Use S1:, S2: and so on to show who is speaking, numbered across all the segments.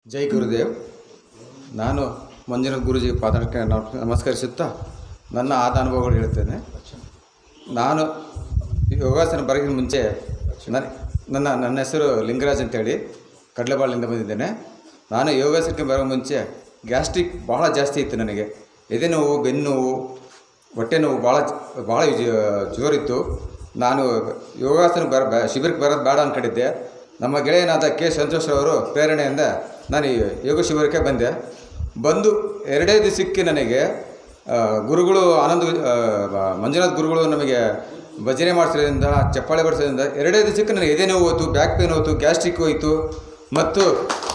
S1: ಜೈ ಗುರುದೇವ್ ನಾನು ಮಂಜುನಾಥ್ ಗುರುಜಿ ಪಾದಕ್ಕೆ ನಮ- ನಮಸ್ಕರಿಸುತ್ತಾ ನನ್ನ ಆದ ಅನುಭವಗಳು ಹೇಳ್ತೇನೆ ನಾನು ಯೋಗಾಸನ ಬರೋಕ್ಕಿಂತ ಮುಂಚೆ ನನ್ನ ನನ್ನ ನನ್ನ ಹೆಸರು ಲಿಂಗರಾಜ್ ಅಂತೇಳಿ ಕಡಲೆಬಾಳಿಂದ ಬಂದಿದ್ದೇನೆ ನಾನು ಯೋಗಾಸನಕ್ಕೆ ಬರೋ ಮುಂಚೆ ಗ್ಯಾಸ್ಟ್ರಿಕ್ ಭಾಳ ಜಾಸ್ತಿ ಇತ್ತು ನನಗೆ ಎದೆ ನೋವು ಬೆನ್ನು ನೋವು ಹೊಟ್ಟೆ ನೋವು ಭಾಳ ಭಾಳ ಜ- ಜೋರಿತ್ತು ನಾನು ಯೋಗಾಸನ ಬರ ಬ- ಶಿಬಿರಕ್ಕೆ ಬರೋದು ಬೇಡ ಅಂದ್ಕೊಂಡಿದ್ದೆ ನಮ್ಮ ಗೆಳೆಯನಾದ ಕೆ ಸಂತೋಷ್ ಅವರು ಪ್ರೇರಣೆಯಿಂದ ನಾನು ಈ ಯೋಗ ಶಿಬಿರಕ್ಕೆ ಬಂದೆ ಬಂದು ಎರಡೇ ದಿವಸಕ್ಕೆ ನನಗೆ ಆ, ಗುರುಗಳು ಆನಂದ ಆ, ಬ- ಮಂಜುನಾಥ್ ಗುರುಗಳು ನಮಗೆ ಭಜನೆ ಮಾಡಿಸೋದ್ರಿಂದ ಚಪ್ಪಾಳೆ ಬಡಿಸೋದ್ರಿಂದ ಎರಡೇ ದಿವಸಕ್ಕೆ ನನಗೆ ಎದೆ ನೋವು ಹೋಯ್ತು ಬ್ಯಾಕ್ ಪೇನ್ ಹೋಯ್ತು ಗ್ಯಾಸ್ಟ್ರಿಕ್ ಹೋಯಿತು ಮತ್ತು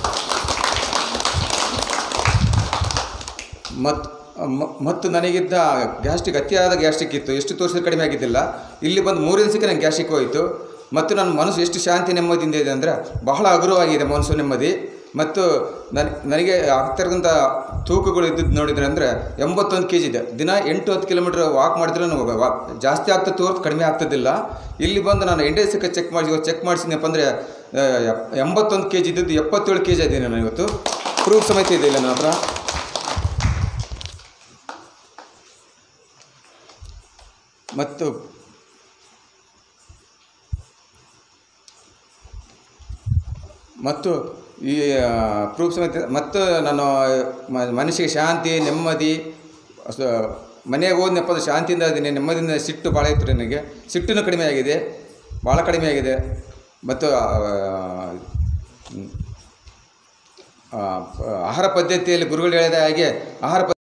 S1: ಮತ್ತು ಮ- ಮತ್ತು ನನಗಿದ್ದ ಗ್ಯಾಸ್ಟ್ರಿಕ್ ಅತಿಯಾದ ಗ್ಯಾಸ್ಟ್ರಿಕ್ ಇತ್ತು ಎಷ್ಟು ತೋರಿಸಿದ್ರೆ ಕಡಿಮೆ ಆಗಿದ್ದಿಲ್ಲ ಇಲ್ಲಿ ಬಂದು ಮೂರು ದಿವಸಕ್ಕೆ ನನಗೆ ಗ್ಯಾಸ್ಟ್ರಿಕ್ ಹೋಯಿತು ಮತ್ತು ನನ್ನ ಮನಸ್ಸು ಎಷ್ಟು ಶಾಂತಿ ನೆಮ್ಮದಿಯಿಂದ ಇದೆ ಅಂದರೆ ಬಹಳ ಹಗುರವಾಗಿದೆ ಮನಸ್ಸು ನೆಮ್ಮದಿ ಮತ್ತು ನನ್ ನನಗೆ ಆಗ್ತಿರೋಂಥ ತೂಕಗಳು ಇದ್ದದ್ದು ನೋಡಿದ್ರೆ ಅಂದರೆ ಎಂಬತ್ತೊಂದು ಕೆ ಜಿ ಇದೆ ದಿನ ಎಂಟು ಹತ್ತು ಕಿಲೋಮೀಟ್ರ್ ವಾಕ್ ಮಾಡಿದ್ರೆ ನನಗೆ ವಾ ಜಾಸ್ತಿ ಆಗ್ತದೆ ಹೊರತು ಕಡಿಮೆ ಆಗ್ತದಿಲ್ಲ ಇಲ್ಲಿ ಬಂದು ನಾನು ಎಂಡೇಸಕ್ಕೆ ಚೆಕ್ ಮಾಡಿ ಚೆಕ್ ಮಾಡಿಸಿದ್ನಪ್ಪ ಅಂದರೆ ಎಂಬತ್ತೊಂದು ಕೆ ಜಿ ಇದ್ದದ್ದು ಎಪ್ಪತ್ತೇಳು ಕೆ ಜಿ ಇದ್ದೀನಿ ನಾನು ಇವತ್ತು ಪ್ರೂಫ್ ಸಮೇತ ಇದೆ ಇಲ್ಲ ನನ್ನ ಹತ್ರ ಮತ್ತು ಮತ್ತು ಈ ಪ್ರೂಫ್ ಸಮೇತ ಮತ್ತು ನಾನು ಮ- ಮನಸ್ಸಿಗೆ ಶಾಂತಿ ನೆಮ್ಮದಿ ಸ- ಮನೆಗೆ ಹೋದ್ನಪ್ಪ ಅಂದ್ರೆ ಶಾಂತಿಯಿಂದ ಇದ್ದೀನಿ ನೆಮ್ಮದಿಯಿಂದ ಸಿಟ್ಟು ಭಾಳ ಇತ್ತು ನನಗೆ ಸಿಟ್ಟುನು ಕಡಿಮೆ ಆಗಿದೆ ಭಾಳ ಕಡಿಮೆ ಆಗಿದೆ ಮತ್ತು ಆ, ಆ, ಆಹಾರ ಪದ್ಧತಿಯಲ್ಲಿ ಗುರುಗಳು ಹೇಳಿದ ಹಾಗೆ ಆಹಾರ ಪ